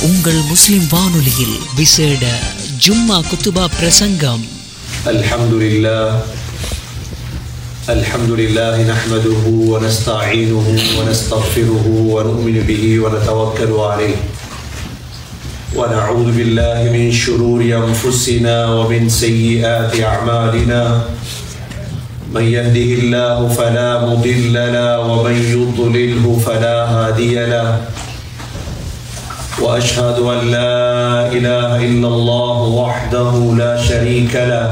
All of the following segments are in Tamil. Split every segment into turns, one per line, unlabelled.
உங்கள் முஸ்லிம் வானொலியில் விசேட ஜும்மா குத்துபா பிரசங்கம்
الحمد لله الحمد لله نحمده ونستعينه ونستغفره ونؤمن به ونتوكل عليه ونعوذ بالله من شرور انفسنا ومن سيئات اعمالنا من يهده الله فلا مضل له ومن يضلله فلا هادي له واشهد ان لا اله الا الله وحده لا شريك له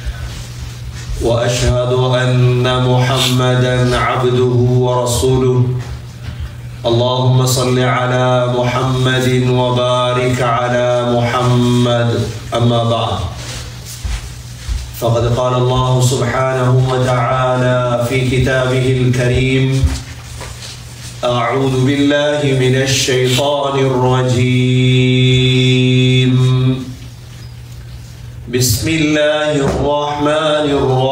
واشهد ان محمدا عبده ورسوله اللهم صل على محمد وبارك على محمد اما بعد فقد قال الله سبحانه وتعالى في كتابه الكريم أعوذ بالله من الشيطان الرجيم بسم الله الرحمن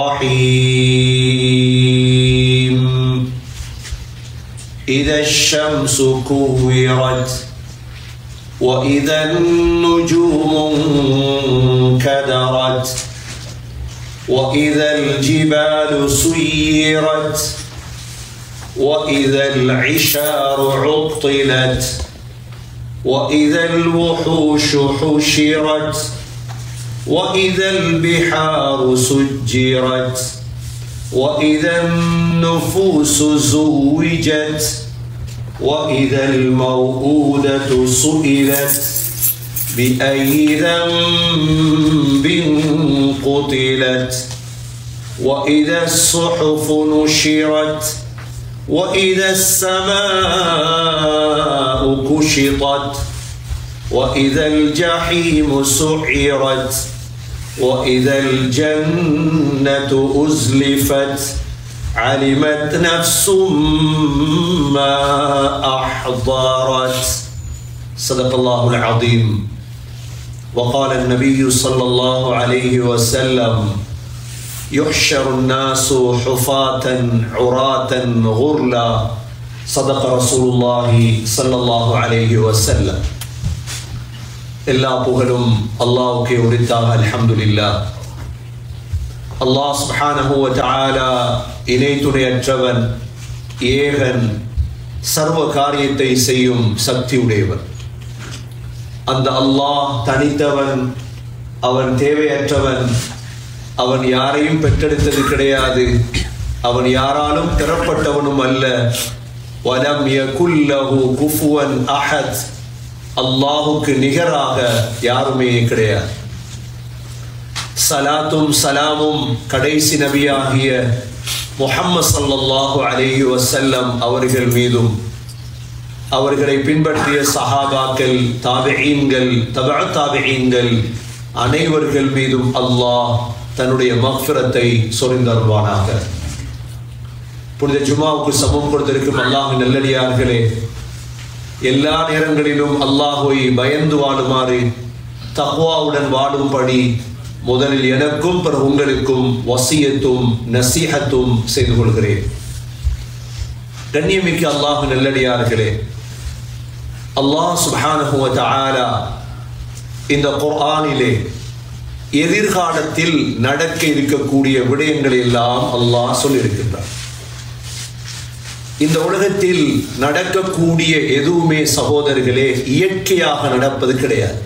الرحيم إذا الشمس كورت وإذا النجوم انكدرت وإذا الجبال سيرت وإذا العشار عطلت وإذا الوحوش حشرت وإذا البحار سجرت وإذا النفوس زوجت وإذا الموءودة سئلت بأي ذنب قتلت وإذا الصحف نشرت وإذا السماء كشطت وإذا الجحيم سعرت وإذا الجنة أزلفت علمت نفس ما أحضرت صدق الله العظيم وقال النبي صلى الله عليه وسلم يحشر الناس حفاة عراة غرلا صدق رسول الله صلى الله عليه وسلم எல்லா புகழும் அல்லாஹ்வுக்கே உரித்தாக அல்ஹம்துலில்லா அல்லாஹ் சுப்ஹானஹு வ தஆலா இணை துணையற்றவன் ஏகன் சர்வ காரியத்தை செய்யும் சக்தி உடையவன் அந்த அல்லாஹ் தனித்தவன் அவன் தேவையற்றவன் அவன் யாரையும் பெற்றெடுத்தது கிடையாது அவன் யாராலும் பெறப்பட்டவனும் அல்ல வலம் யகுல்லஹு குஃபுவன் அஹத் அல்லாஹுக்கு நிகராக யாருமே கிடையாது சலாத்தும் சலாமும் கடைசி நபியாகிய முஹம்மது சல்லல்லாஹு அலைஹி வசல்லம் அவர்கள் மீதும் அவர்களை பின்பற்றிய சஹாபாக்கள் தாபிஈன்கள் தபா தாபிஈன்கள் அனைவர்கள் மீதும் அல்லாஹ் தன்னுடைய மக்ஃபிரத்தை சொரிந்தருவானாக புனித ஜுமாவுக்கு சமம் கொடுத்திருக்கும் அல்லாஹின் நல்லடியார்களே எல்லா நேரங்களிலும் அல்லாஹுவை பயந்து வாழுமாறு தக்வாவுடன் வாழும்படி முதலில் எனக்கும் பிறகு உங்களுக்கும் வசியத்தும் நசீகத்தும் செய்து கொள்கிறேன் கண்ணியமிக்க அல்லாஹு நல்லடியார்களே அல்லாஹ் சுபானஹு தஆலா இந்த குர்ஆனிலே எதிர்காலத்தில் நடக்க இருக்கக்கூடிய விடயங்கள் எல்லாம் அல்லாஹ் சொல்லியிருக்கின்றார் இந்த உலகத்தில் நடக்கக்கூடிய எதுவுமே சகோதரர்களே இயற்கையாக நடப்பது கிடையாது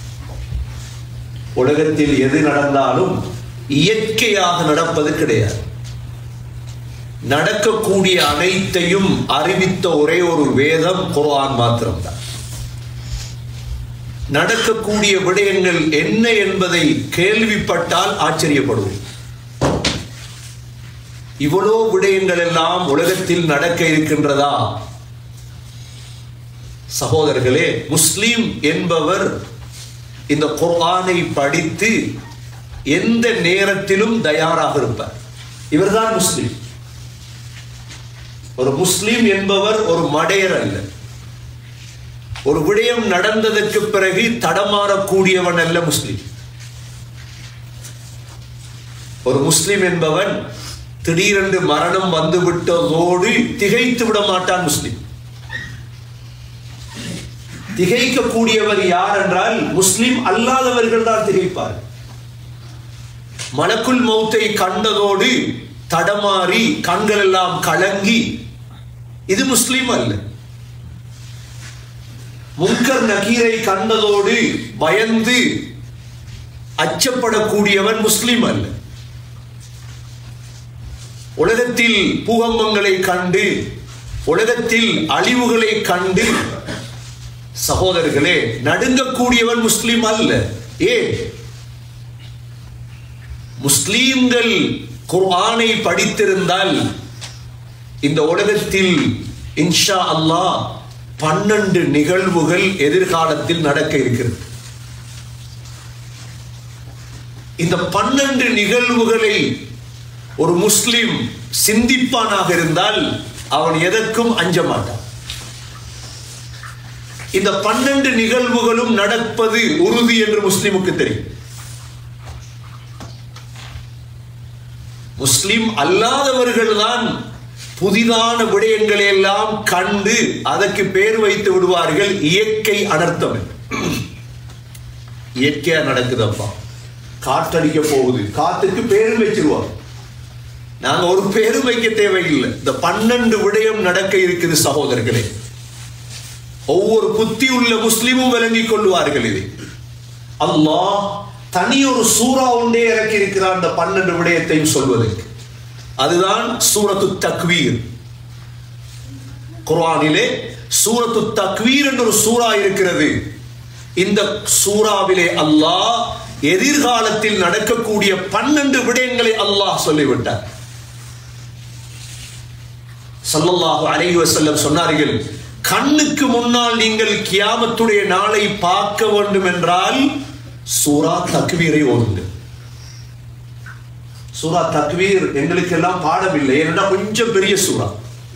உலகத்தில் எது நடந்தாலும் இயற்கையாக நடப்பது கிடையாது நடக்கக்கூடிய அனைத்தையும் அறிவித்த ஒரே ஒரு வேதம் குர்ஆன் மாத்திரம்தான் நடக்கக்கூடிய விடயங்கள் என்ன என்பதை கேள்விப்பட்டால் ஆச்சரியப்படுவோம் இவ்வளோ விடயங்கள் எல்லாம் உலகத்தில் நடக்க இருக்கின்றதா சகோதரர்களே முஸ்லீம் என்பவர் இந்த குர்ஆனை படித்து எந்த நேரத்திலும் தயாராக இருப்பார் இவர்தான் முஸ்லீம் ஒரு முஸ்லீம் என்பவர் ஒரு மடையர் அல்ல ஒரு விடயம் நடந்ததற்கு பிறகு தடமாறக்கூடியவன் அல்ல முஸ்லீம் ஒரு முஸ்லிம் என்பவன் திடீரென்று மரணம் வந்துவிட்டதோடு திகைத்து விட மாட்டான் முஸ்லிம் திகைக்கக்கூடியவர் யார் என்றால் முஸ்லிம் அல்லாதவர்கள் தான் திகைப்பார் மலக்குல் மௌத்தை கண்டதோடு தடமாறி கண்கள் எல்லாம் கலங்கி இது முஸ்லிம் அல்ல முன்கர் நகீரை கண்டதோடு பயந்து அச்சப்படக்கூடியவன் முஸ்லிம் அல்ல உலகத்தில் பூகம்பங்களை கண்டு உலகத்தில் அழிவுகளை கண்டு சகோதரர்களே நடுங்கக்கூடியவன் முஸ்லிம் அல்ல ஏன் முஸ்லீம்கள் குர்ஆனை படித்திருந்தால் இந்த உலகத்தில் இன்ஷா அல்லாஹ் பன்னெண்டு நிகழ்வுகள் எதிர்காலத்தில் நடக்க இருக்கிறது இந்த பன்னெண்டு நிகழ்வுகளை ஒரு முஸ்லிம் சிந்திப்பானாக இருந்தால் அவன் எதற்கும் அஞ்ச மாட்டான் இந்த பன்னெண்டு நிகழ்வுகளும் நடப்பது உறுதி என்று முஸ்லிமுக்கு தெரியும் முஸ்லிம் அல்லாதவர்கள் தான் புதிதான விடயங்களை எல்லாம் கண்டு அதற்கு பேர் வைத்து விடுவார்கள் இயற்கை அனர்த்தம் இயற்கையா நடக்குதப்பா காற்றடிக்க போகுது காத்துக்கு பேரும் வச்சிருவாங்க நாங்க ஒரு பேரும் வைக்க தேவையில்லை இந்த பன்னெண்டு விடயம் நடக்க இருக்குது சகோதரர்களே ஒவ்வொரு புத்தி உள்ள முஸ்லிமும் விளங்கிக் கொள்வார்கள் இதை அல்லாஹ் தனி ஒரு சூறா ஒன்றே இறக்கி இருக்கிறார் அந்த பன்னெண்டு விடயத்தையும் சொல்வதற்கு அதுதான் சூரத்து தக்வீர் குர்ஆனிலே சூரத்து தக்வீர் என்ற ஒரு சூறா இருக்கிறது இந்த சூறாவிலே அல்லாஹ் எதிர்காலத்தில் நடக்கக்கூடிய பன்னெண்டு விடயங்களை அல்லாஹ் சொல்லிவிட்டார் சல்லல்லாஹு அலைஹி வஸல்லம் சொன்னார்கள் கண்ணுக்கு முன்னால் நீங்கள் கியாமத்துடைய நாளை பார்க்க வேண்டும் என்றால் சூரா தக்வீரை ஓதுங்கள் சூரா தக்வீர் எங்களுக்கு எல்லாம் பாடமில்லை ஏன்னா கொஞ்சம் பெரிய சூறா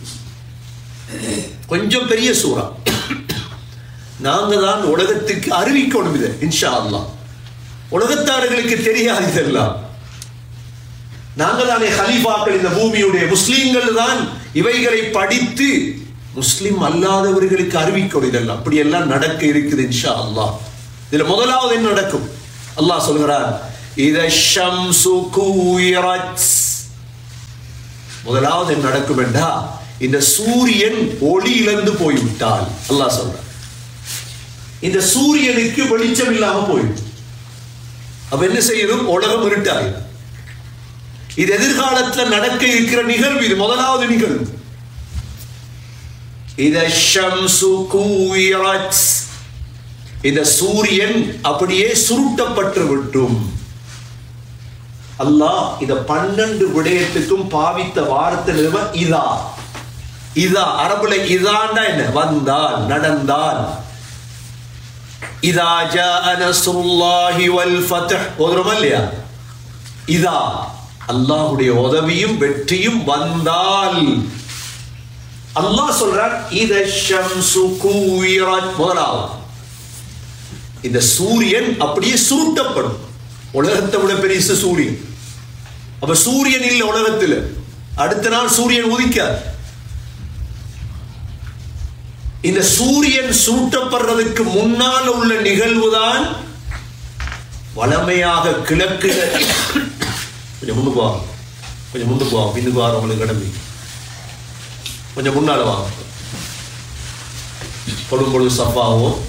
கொஞ்சம் பெரிய சூறா நாங்க தான் உலகத்துக்கு அறிவிக்கணும் இதை இன்ஷா அல்லாஹ் உலகத்தார்களுக்கு தெரியாது இதெல்லாம் நாங்க தானே ஹலீஃபாக்கள் இந்த பூமியுடைய முஸ்லீம்கள் தான் இவைகளை படித்து முஸ்லிம் அல்லாதவர்களுக்கு அறிவிக்கணும் இதெல்லாம் அப்படி எல்லாம் நடக்க இருக்குது இன்ஷா அல்லாஹ் இதுல முதலாவது என்ன நடக்கும் அல்லாஹ் சொல்கிறார் இத ஷம்சு கூயிரத் முதலாவது என்ன நடக்கும் என்றா இந்த சூரியன் ஒளி இழந்து போய்விட்டால் அல்லாஹ் சொல்றார் இந்த சூரியனுக்கு வெளிச்சம் இல்லாம போயிடும் அப்ப என்ன செய்யணும் உலகம் இருட்டாயிடும் இது எதிர்காலத்துல நடக்க இருக்கிற நிகழ்வு இது முதலாவது நிகழ்வு இத ஷம்சு கூயிரத் இந்த சூரியன் அப்படியே சுருட்டப்பட்டு விட்டும் அல்லாஹ் இந்த பன்னெண்டு விடயத்துக்கும் பாவித்த வார்த்தை நிறுவ இதா இதா அரபுல இதாண்டா என்ன வந்தால் நடந்தால் இதா ஜா நஸ்ருல்லாஹி வல் ஃபத்ஹ் ஓதுறோமா இல்லையா இதா அல்லாஹ்வுடைய உதவியும் வெற்றியும் வந்தால் அல்லாஹ் சொல்றார் இத ஷம்சு கூயிரத் முதலாவது இந்த சூரியன் அப்படியே சுருட்டப்படும் உலகத்தை விட பெரிய சூரியன் அப்ப சூரியன் இல்லை உலகத்தில் அடுத்த நாள் சூரியன் உதிக்காது இந்த சூரியன் சுருட்டப்படுறதுக்கு முன்னால் உள்ள நிகழ்வுதான் வளமையாக கிழக்கு கொஞ்சம் முன்னுக்கு வாங்க கொஞ்சம் முன்னுக்கு வாங்க பின்னுக்கு வாங்க உங்களுக்கு கடமை கொஞ்சம் முன்னால வாங்க பொழுது பொழுது சப்பாவும்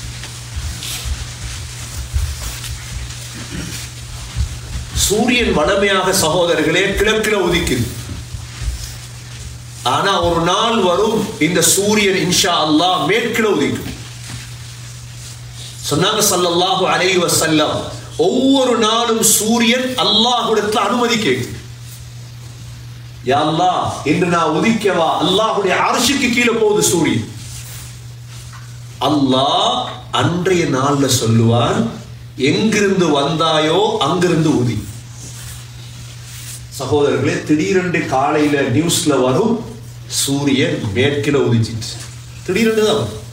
சூரியன் வடமையாக சகோதரர்களே கிழக்கில உதிக்குது ஆனா ஒரு நாள் வரும் இந்த சூரியன் இன்ஷா அல்லாஹ் மேற்கில உதிக்கும் சொன்னாங்க சல்லல்லாஹு அலைஹி வஸல்லம் ஒவ்வொரு நாளும் சூரியன் அல்லாஹ்விடத்துல அனுமதி கேட்கும் யா அல்லாஹ் இன்று நான் உதிக்கவா அல்லாஹ்வுடைய அரிசிக்கு கீழே போகுது சூரியன் அல்லாஹ் அன்றைய நாள்ல சொல்லுவான் எங்கிருந்து வந்தாயோ அங்கிருந்து உதி சகோதரர்களே திடீரென்று காலையில நியூஸ்ல வரும் சூரியன் மேற்கில உதிச்சிட்டு திடீரென்று தான் வரும்.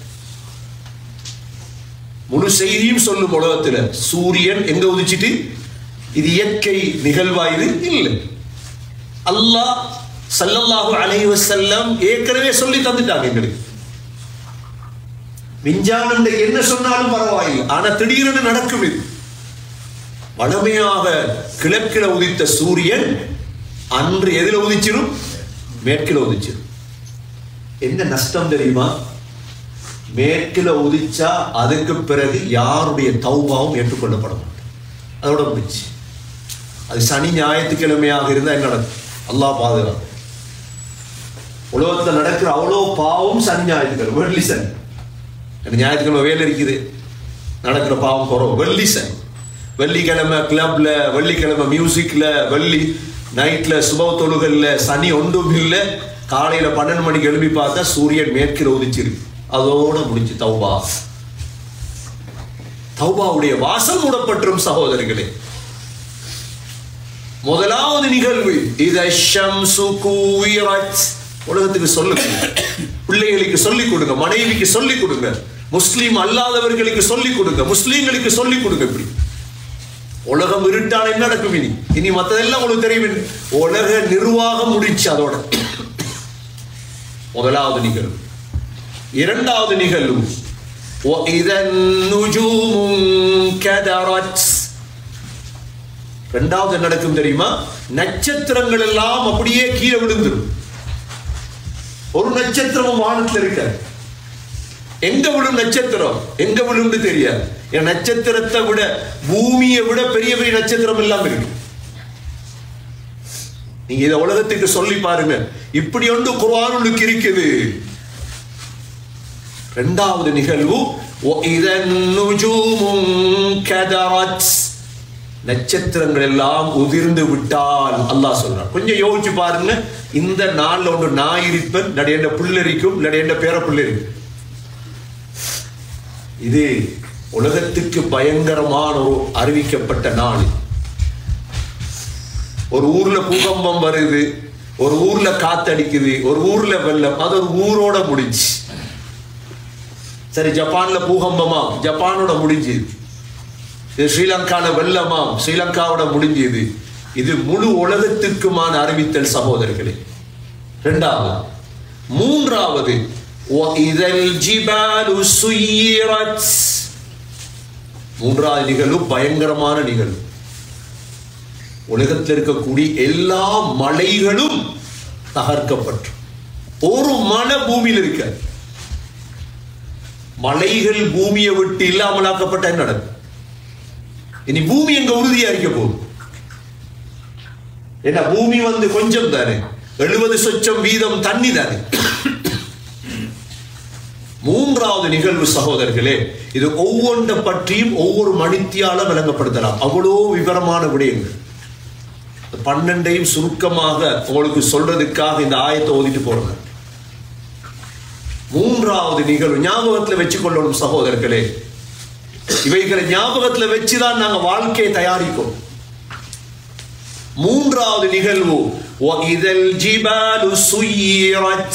முழு செய்தியும் சொல்லும் உலகத்துல சூரியன் எங்க உதிச்சிட்டு இது இயற்கை நிகழ்வா இது இல்லை அல்லாஹ் ஸல்லல்லாஹு அலைஹி வஸல்லம் ஏற்கனவே சொல்லி தந்துட்டாங்க எங்களுக்கு விஞ்ஞானம் என்ன சொன்னாலும் பரவாயில்லை ஆனா திடீரென நடக்கும் இது வளமையாக கிழக்கில உதித்த சூரியன் அன்று எதில் உதிச்சிடும் மேற்கில உதிச்சிடும் என்ன நஷ்டம் தெரியுமா மேற்கில உதிச்சா அதுக்கு பிறகு யாருடைய தௌபாவும் ஏற்றுக்கொள்ளப்பட மாட்டோம் அதோட முடிச்சு அது சனி ஞாயிற்றுக்கிழமையாக இருந்தால் என்ன நடக்கும் அல்லாஹ் பாதுகாப்பு உலகத்தில் நடக்கிற அவ்வளோ பாவம் சனி ஞாயிற்றுக்கிழமை வெள்ளி சனி எனக்கு ஞாயிற்றுக்கிழமை வேலை இருக்குது நடக்கிற பாவம் குறவு வெள்ளி சனி வெள்ளிக்கிழமை கிளப்ல வெள்ளிக்கிழமை மியூசிக்ல வெள்ளி நைட்ல சுப தொழுகல்ல சனி ஒன்றும் இல்லை காலையில பன்னெண்டு மணிக்கு எழுப்பி பார்த்தா சூரியன் மேற்கில் உதிச்சிருக்கு அதோட முடிஞ்சு தௌபா தௌபாவுடைய வாசல் மூடப்பட்டுரும் சகோதரர்களே முதலாவது நிகழ்வு இத ஷம்சு கூவிரத் உலகத்துக்கு சொல்லுங்க பிள்ளைகளுக்கு சொல்லிக் கொடுங்க மனைவிக்கு சொல்லிக் கொடுங்க முஸ்லீம் அல்லாதவர்களுக்கு சொல்லிக் கொடுங்க முஸ்லீம்களுக்கு சொல்லிக் கொடுங்க இப்படி உலகம் இருட்டான என்ன நடக்கும் இனி இனி மத்ததெல்லாம் உங்களுக்கு தெரியும் உலக நிர்வாகம் முடிச்சு அதோட முதலாவது நிகழ்வு இரண்டாவது நிகழ்வு وَإِذَا النُّجُومُ انكدرت ரெண்டாவது என்ன நடக்கும் தெரியுமா நட்சத்திரங்கள் எல்லாம் அப்படியே கீழே விழுந்துடும் ஒரு நட்சத்திரமும் வானத்தில் இருக்க எங்க விழும் நட்சத்திரம் எங்க விழும்னு தெரியாது என் நட்சத்திரத்தை விட பூமியை விட பெரிய பெரிய நட்சத்திரம் எல்லாம் இருக்கு நீங்க இதை உலகத்துக்கு சொல்லி பாருங்க இப்படி ஒன்று குர்ஆனுக்கு இருக்குது இரண்டாவது நிகழ்வு وَإِذَا النُّجُومُ انكدرت நட்சத்திரங்கள் எல்லாம் உதிர்ந்து விட்டால் அல்லாஹ் சொல்றான் கொஞ்சம் யோசிச்சு பாருங்க இந்த நாள்ல ஒன்று நான் இருப்பேன் இல்லாட்டி என் பிள்ளரிக்கும் இல்லாட்டி என் பேர பிள்ளரிக்கும் இது உலகத்துக்கு பயங்கரமான ஒரு அறிவிக்கப்பட்ட நாள் ஒரு ஊர்ல பூகம்பம் வருது ஒரு ஊர்ல காத்தடிக்குது ஒரு ஊர்ல வெள்ளம் அது ஒரு ஊரோட முடிஞ்சு சரி ஜப்பான்ல பூகம்பமா ஜப்பானோட முடிஞ்சுது இது ஸ்ரீலங்கால வெள்ளமாம் ஸ்ரீலங்காவோட முடிஞ்சது இது முழு உலகத்திற்குமான அறிவித்தல் சகோதரர்களே இரண்டாவது மூன்றாவது وَإِذَا الْجِبَالُ سُيِّرَتْ மூன்றாவது நிகழ்வு பயங்கரமான நிகழ்வு உலகத்தில் இருக்கக்கூடிய எல்லா மலைகளும் தகர்க்கப்பட்டு ஒரு மலை பூமியில் இருக்க மலைகள் பூமியை விட்டு இல்லாமலாக்கப்பட்ட என்ன நடக்கும் இனி பூமி எங்க உறுதியா இருக்க போகுது ஏன்னா பூமி வந்து கொஞ்சம் தானே எழுபது சொச்சம் வீதம் தண்ணி தானே மூன்றாவது நிகழ்வு சகோதரர்களே இது ஒவ்வொன்றை பற்றியும் ஒவ்வொரு மணித்தியால விளங்கப்படுத்தலாம் அவ்வளோ விவரமான விடயங்கள் பன்னெண்டையும் சுருக்கமாக உங்களுக்கு சொல்றதுக்காக இந்த ஆயத்தை ஓதிட்டு போறேன் மூன்றாவது நிகழ்வு ஞாபகத்துல வச்சுக்கொள்ளணும் சகோதரர்களே இவைகளை ஞாபகத்துல வச்சுதான் நாங்க வாழ்க்கையை தயாரிக்கும் மூன்றாவது நிகழ்வு وَإِذَا الْجِبَالُ سُيِّرَتْ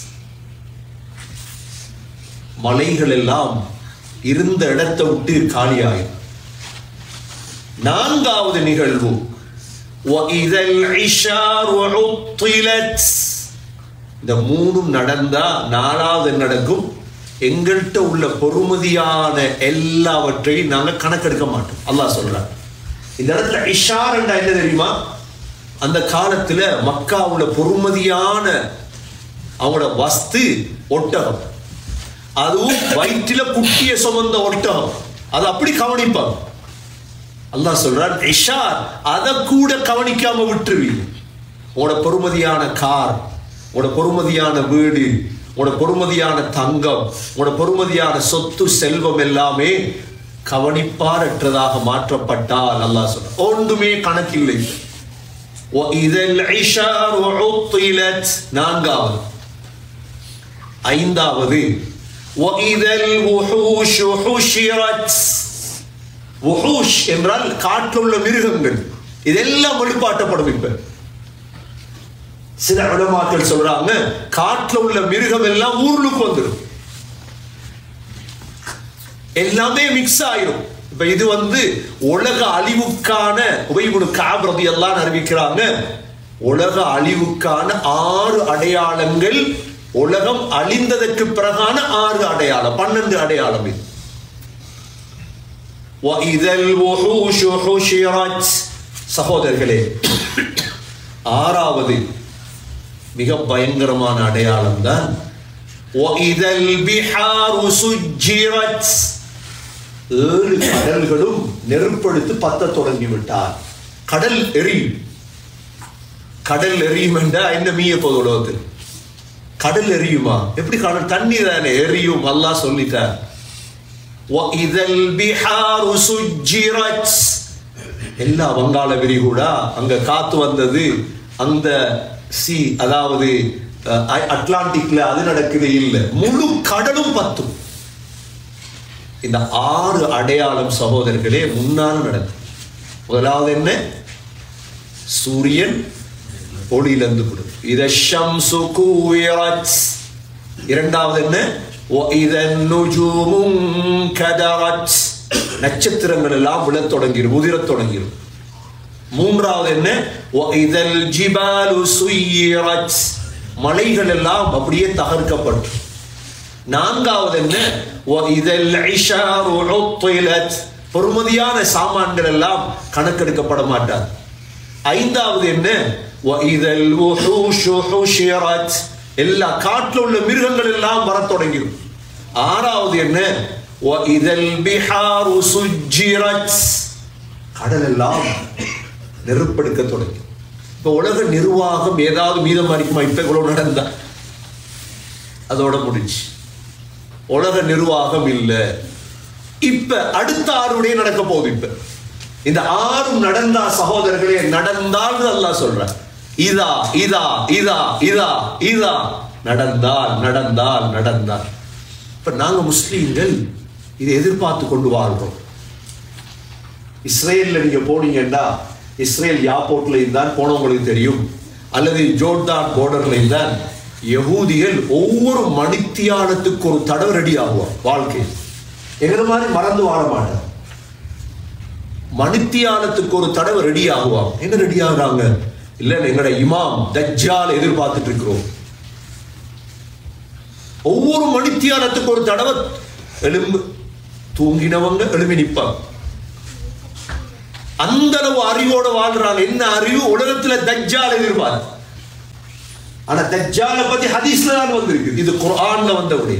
மலைகள் எல்லாம் இருந்த இடத்தை விட்டு காலியாகும் நான்காவது நிகழ்வு وَإِذَا الْعِشَارُ عُطِّلَتْ இந்த மூணும் நடந்தா நாலாவது என்ன நடக்கும் எங்கள்கிட்ட உள்ள பொறுமதியான எல்லாவற்றையும் நாங்க கணக்கெடுக்க மாட்டோம் அல்லாஹ் சொல்றார் இந்த இடத்துல இஷார் என்ன தெரியுமா அந்த காலத்துல மக்காவுல பொறுமதியான அவங்களோட வஸ்து ஒட்டகம் அதுவும் வயிற்றில குட்டிய சுமந்த ஒட்டகம் அது அப்படி கவனிப்பாங்க அல்லாஹ் சொல்றார் இஷார் அதை கூட கவனிக்காம விட்டுருவீங்க உங்களோட பொறுமதியான கார் உங்களோட பொறுமதியான வீடு உங்களோட பொறுமதியான தங்கம் உங்களோட பொறுமதியான சொத்து செல்வம் எல்லாமே கவனிப்பாரற்றதாக மாற்றப்பட்டால் அல்லாஹ் சொல்ற ஒன்றுமே கணக்கில்லை وَإِذَا الْعِشَارُ عُطِّلَتْ நான்காவது ஐந்தாவது وَإِذَا الْوُحُوشُ حُشِرَتْ wuhush என்றால் காட்டில் உள்ள மிருகங்கள் இதெல்லாம் வெளிப்பாட்டப்படும் இப்ப சில உலமாக்கள் சொல்றாங்க காட்டுல உள்ள மிருகம் எல்லாம் ஊர்லுக்கு வந்துடும் எல்லாமே மிக்ஸ் ஆயிரும் இப்ப இது வந்து உலக அழிவுக்கான உபயோக காபிரதி எல்லாம் அறிவிக்கிறாங்க உலக அழிவுக்கான ஆறு அடையாளங்கள் உலகம் அழிந்ததற்கு பிறகான ஆறு அடையாளம் பன்னெண்டு அடையாளம் இது وَإِذَا الْوُحُوشُ حُشِرَتْ சகோதரர்களே ஆறாவது மிக பயங்கரமான அடையாளம் தான் وَإِذَا الْبِحَارُ سُجِّرَتْ ஏழு கடல்களும் நெருப்படுத்து பத்த தொடங்கி விட்டார் கடல் எரியும் கடல் எரியும் என்றா என்ன மீய போது உலகத்தில் கடல் எரியுமா எப்படி கடல் தண்ணி தானே எரியும் அல்லாஹ் சொல்லிட்டார் وَإِذَا الْبِحَارُ سُجِّرَتْ எல்லா வங்காள விரிகுடா அங்க காத்து வந்தது அந்த சி அதாவது அஹ், அ- அட்லாண்டிக்ல அது நடக்குது இல்ல முழு கடலும் பத்தும் இந்த ஆறு அடையாளம் சகோதரர்களே முன்னால் நடக்கும் முதலாவது என்ன சூரியன் ஒளியிலிருந்து விடும் இத ஷம்சு கூவிரத் இரண்டாவது என்ன وَإِذَا النُّجُومُ انكَدَرَتْ நட்சத்திரங்கள் எல்லாம் விழத் தொடங்கிடும் உதிரத் தொடங்கிடும் மூன்றாவது என்ன وَإِذَا الْجِبَالُ سُيِّرَتْ மலைகள் எல்லாம் அப்படியே தகர்க்கப்பட்டு நான்காவது என்ன وَإِذَا الْعِشَارُ عُطِّلَتْ பொறுமதியான சாமான்கள் எல்லாம் கணக்கெடுக்கப்பட மாட்டார் ஐந்தாவது என்ன وَإِذَا الْوُحُوشُ حُشِرَتْ எல்லா காட்டில் உள்ள மிருகங்கள் எல்லாம் வரத் தொடங்கிடும் ஆறாவது என்ன وَإِذَا الْبِحَارُ سُجِّرَتْ கடல் எல்லாம் நெருப்பெடுக்க தொடங்கி இப்ப உலக நிர்வாகம் ஏதாவது மீதம் அடிக்குமா இப்ப இவ்வளவு நடந்தா அதோட முடிஞ்சு உலக நிர்வாகம் இல்ல இப்ப அடுத்த ஆறுடைய நடக்க போகுது இப்ப இந்த ஆறும் நடந்தா சகோதரர்களே நடந்தால் அல்லாஹ் சொல்ற இதா இதா இதா இதா இதா நடந்தால் நடந்தால் நடந்தால் இப்ப நாங்க முஸ்லீம்கள் இதை எதிர்பார்த்து கொண்டு வாழ்றோம் இஸ்ரேல்ல நீங்க போனீங்கன்னா இஸ்ரேல் யாப்போர்ட்ல இருந்தான் போனவங்களுக்கு தெரியும் அல்லது ஜோர்டான் பார்டர்ல இருந்தான் யகூதிகள் ஒவ்வொரு மணித்தியாலத்துக்கு ஒரு தடவை ரெடி ஆகுவார் வாழ்க்கை எங்களை மாதிரி மறந்து வாழ மாட்டார் மணித்தியாலத்துக்கு ஒரு தடவை ரெடி ஆகுவான் என்ன ரெடி ஆகுறாங்க இல்ல எங்களோட இமாம் தஜ்ஜால் எதிர்பார்த்துட்டு இருக்கிறோம் ஒவ்வொரு மணித்தியாலத்துக்கு ஒரு தடவை எலும்பு தூங்கினவங்க எழும்பி நிப்பாங்க அந்த அளவு அறிவோட வாழ்றாங்க என்ன அறிவு உலகத்துல தஜ்ஜால் எதிர்பார்த்து ஆனா தஜ்ஜால பத்தி ஹதீஸ்ல தான் வந்திருக்கு இது குர்ஆன்ல வந்தவுடைய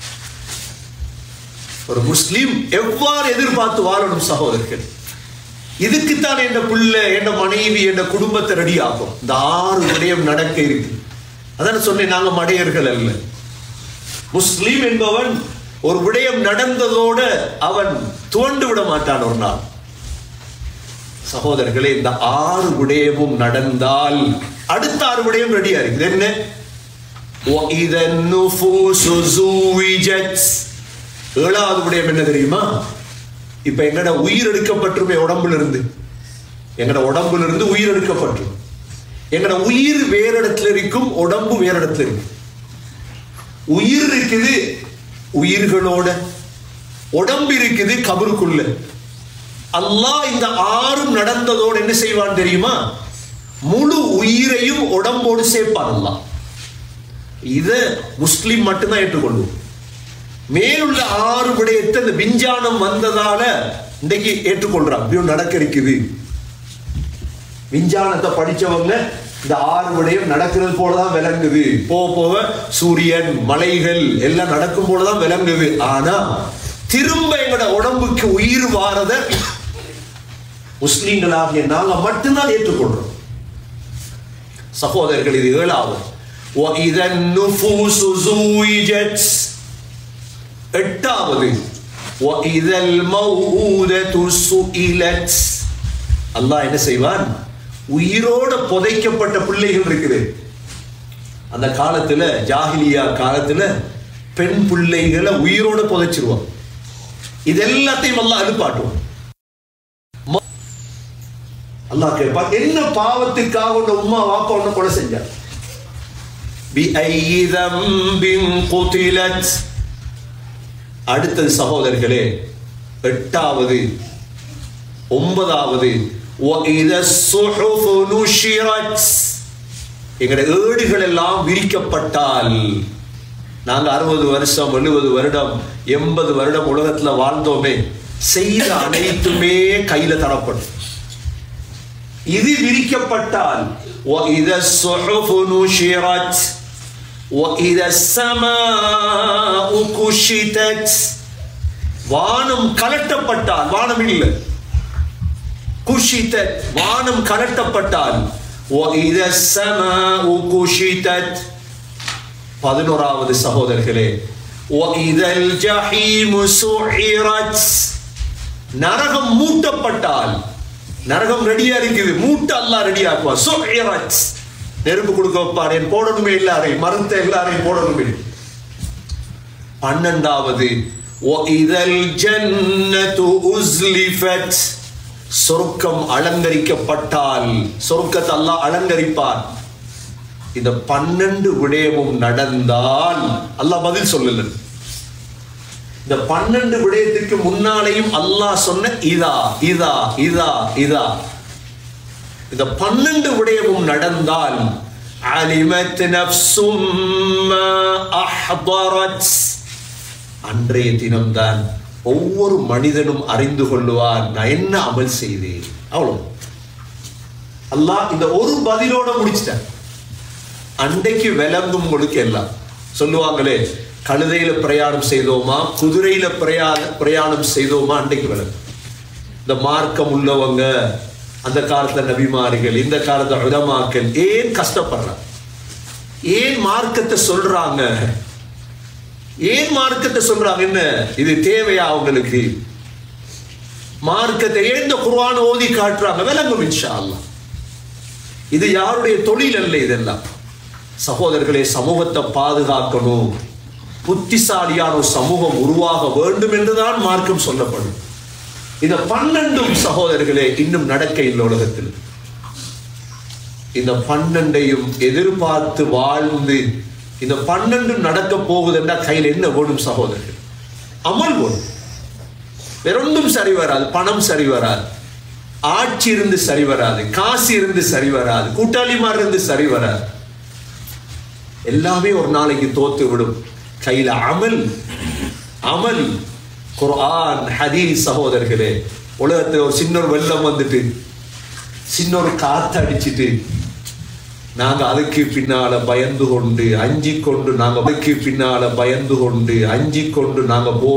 ஒரு முஸ்லீம் எவ்வாறு எதிர்பார்த்து வாழணும் சகோதரர்கள் இதுக்குத்தான் என் பிள்ளை என் மனைவி என் குடும்பத்தை ரெடி ஆகும் இந்த ஆறு விடயம் நடக்க இருக்கு அதான் சொன்னேன் நாங்க மடையர்கள் அல்ல முஸ்லீம் என்பவன் ஒரு விடயம் நடந்ததோட அவன் துவண்டு விட மாட்டான் ஒரு நாள் சகோதரர்களே இந்த ஆறு விடயமும் நடந்தால் அடுத்த ஆறு விடயம் ரெடியா இருக்குது என்ன وَإِذَا النُّفُوسُ زُوِّجَتْ ஏழாவது விடயம் என்ன தெரியுமா இப்ப எங்கட உயிர் எடுக்கப்பட்டிருமே உடம்புல இருந்து எங்கட உடம்புல இருந்து உயிர் எடுக்கப்பட்டிரும் எங்கட உயிர் வேற இடத்துல இருக்கும் உடம்பு வேற இடத்துல இருக்கு உயிர் இருக்குது உயிர்களோட உடம்பு இருக்குது கபருக்குள்ள அல்லாஹ் இந்த ஆறும் நடந்ததோடு என்ன செய்வான் தெரியுமா முழு உயிரையும் உடம்போடு சேர்ப்பான் அல்லாஹ் இத முஸ்லிம் மட்டும்தான் ஏற்றுக்கொள்வோம் மேலுள்ள ஆறு விடயத்தை இந்த விஞ்ஞானம் வந்ததால இன்றைக்கு ஏற்றுக்கொள்றான் இப்படியும் நடக்க இருக்குது விஞ்ஞானத்தை படிச்சவங்க இந்த ஆறு விடயம் நடக்கிறது போலதான் விளங்குது போக போக சூரியன் மலைகள் எல்லாம் நடக்கும் போலதான் விளங்குது ஆனா திரும்ப எங்களோட உடம்புக்கு உயிர் வாரத முஸ்லீம்களாகிய நாங்க மட்டும்தான் ஏற்றுக்கொள்றோம் சகோதரர்கள் இது ஏழாவது وَإِذَا النُّفُوسُ زُوِّجَتْ எட்டாவது وَإِذَا الْمَوْءُودَةُ سُئِلَتْ அல்லாஹ் என்ன செய்வான் உயிரோட புதைக்கப்பட்ட பிள்ளைகள் இருக்குது அந்த காலத்துல ஜாஹிலியா காலத்துல பெண் பிள்ளைகளை உயிரோட புதைச்சிருவான் இது எல்லாத்தையும் அல்லாஹ் அனுப்பாட்டுவான் அல்லாஹ் கேட்பான் என்ன பாவத்துக்காக உன்னை உம்மா வாப்பா உன்னை கொலை செஞ்சார் بِأَيِّ ذَنبٍ قُتِلَتْ அடுத்தது சகோதரர்களே எட்டாவது ஒன்பதாவது وَإِذَا الصُّحُفُ نُشِرَتْ எங்களுடைய ஏடுகள் எல்லாம் விரிக்கப்பட்டால் நாங்க அறுபது வருஷம் எழுபது வருடம் எண்பது வருடம் உலகத்துல வாழ்ந்தோமே செய்த அனைத்துமே கையில தரப்படும் இது விரிக்கப்பட்டால் وَإِذَا الصُّحُفُ نُشِرَتْ وَإِذَا السَّمَاءُ كُشِطَتْ வானம் கலட்டப்பட்டால் வானம் இல்லை குஷிதத் வானம் கலட்டப்பட்டால் وَإِذَا السَّمَاءُ كُشِطَتْ பதினோராவது சகோதரர்களே وَإِذَا الْجَحِيمُ سُعِرَتْ நரகம் மூட்டப்பட்டால் நரகம் ரெடியா இருக்குது மூட்ட அல்லாஹ் ரெடி ஆக்குவா சுஇரத் நெருப்பு கொடுக்க வைப்பார் என் போடணுமே எல்லாரையும் மறுத்த எல்லாரையும் போடணுமே பன்னெண்டாவது وَإِذَا الْجَنَّةُ أُزْلِفَتْ சொர்க்கம் அலங்கரிக்கப்பட்டால் சொர்க்கத்தை அல்லாஹ் அலங்கரிப்பார் இந்த பன்னெண்டு விடயமும் நடந்தால் அல்லாஹ் பதில் சொல்லல இந்த பன்னெண்டு விடயத்திற்கு முன்னாலேயும் அல்லாஹ் சொன்ன இதா இதா இதா இதா இந்த பன்னெண்டு விடயமும் நடந்தால் அலிமத் நஃப்சும் மா அஹ்தரத் அன்றைய தினம்தான் ஒவ்வொரு மனிதனும் அறிந்து கொள்ளுவார் நான் என்ன அமல் செய்தேன் அவ்வளவு அல்லாஹ் இந்த ஒரு பதிலோட முடிச்சிட்டேன் அன்றைக்கு விளங்கும் உங்களுக்கு எல்லாம் சொல்லுவாங்களே கழுதையில பிரயாணம் செய்தோமா குதிரையில பிரயா பிரயாணம் செய்தோமா அன்றைக்கு விளங்கும் இந்த மார்க்கம் உள்ளவங்க அந்த காலத்துல நபிமார்கள் இந்த காலத்துல உலமாக்கள் ஏன் கஷ்டப்படுறாங்க ஏன் மார்க்கத்தை சொல்றாங்க ஏன் மார்க்கத்தை சொல்றாங்க என்ன இது தேவையா அவங்களுக்கு மார்க்கத்தை ஏன் இந்த குர்ஆன் ஓதி காட்டுறாங்க விளங்கும் இன்ஷா அல்லாஹ் இது யாருடைய தொழில் அல்ல இதெல்லாம் சகோதரர்களே சமூகத்தை பாதுகாக்கணும் புத்திசாலியான ஒரு சமூகம் உருவாக வேண்டும் என்றுதான் மார்க்கம் சொல்லப்படும் இந்த பன்னெண்டும் சகோதரர்களே இன்னும் நடக்க இல்லை உலகத்தில் இந்த பன்னெண்டையும் எதிர்பார்த்து வாழ்ந்து இந்த பன்னெண்டு நடக்க போகுது என்றால் கையில் என்ன வேணும் சகோதரர்கள் அமல் வேணும் வேறொன்றும் சரி வராது பணம் சரி வராது ஆட்சி இருந்து சரி வராது காசு இருந்து சரி வராது கூட்டாளிமார் இருந்து சரி வராது எல்லாமே ஒரு நாளைக்கு தோத்து விடும் கையில அமல் அமல் குர்ஆன் ஹதீஸ் சகோதரர்களே உலகத்துல ஒரு சின்ன ஒரு வெள்ளம் வந்துட்டு சின்ன ஒரு காத்து அடிச்சிட்டு நாங்க அதுக்கு பின்னால பயந்து கொண்டு அஞ்சிக் கொண்டு நாங்க அதுக்கு பின்னால பயந்து கொண்டு அஞ்சிக் கொண்டு நாங்க போ